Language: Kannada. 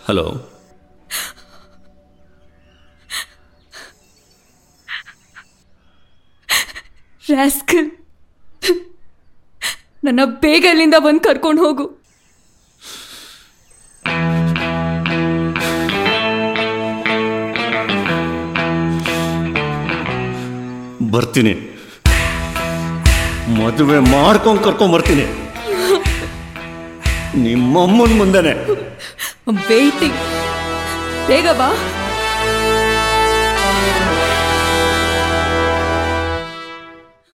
ಹಲೋ ರಾಸ್ಕಲ್ ನನ್ನ ಬೇಗ ಇಲ್ಲಿಂದ ಬಂದು ಕರ್ಕೊಂಡು ಹೋಗು ಬರ್ತೀನಿ ಮದುವೆ ಮಾಡ್ಕೊಂಡು ಕರ್ಕೊಂಡ್ ಬರ್ತೀನಿ ನಿಮ್ಮಮ್ಮನ ಮುಂದೆನೆ ವೇಟಿಂಗ್ ಬೇಗ ಬಾ